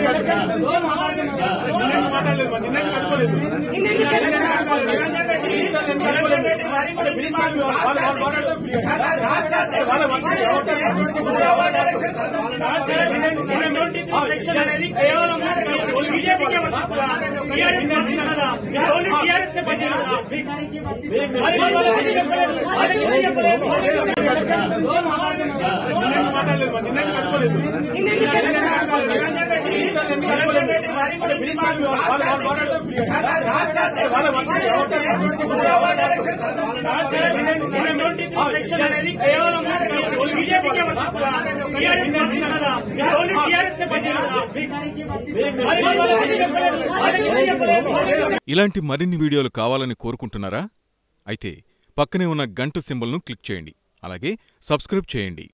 మాట్లాడలేదు మరి నిన్న కట్టుకోలేదు సెక్షన్ అనేది కేవలం బీజేపీకే వర్తిస్తుందా టీఆర్ఎస్ వర్తించదా ఓన్లీ టీఆర్ఎస్ కే పనిచేస్తుందా మరి వాళ్ళకి చెప్పలేదు వాళ్ళకి ఎందుకు చెప్పలేదు మాట్లాడలేదు మరి నిన్న కట్టుకోలేదు సెక్షన్ అనేది కేవలం బీజేపీకే వర్తిస్తుందా టీఆర్ఎస్ వర్తించదా ఓన్లీ టీఆర్ఎస్ కే పనిచేస్తుందా మరి వాళ్ళకి చెప్పలేదు వాళ్ళకి ఎందుకు చెప్పలేదు ఇలాంటి మరిన్ని వీడియోలు కావాలని కోరుకుంటున్నారా అయితే పక్కనే ఉన్న గంట సింబల్ను క్లిక్ చేయండి అలాగే సబ్స్క్రైబ్ చేయండి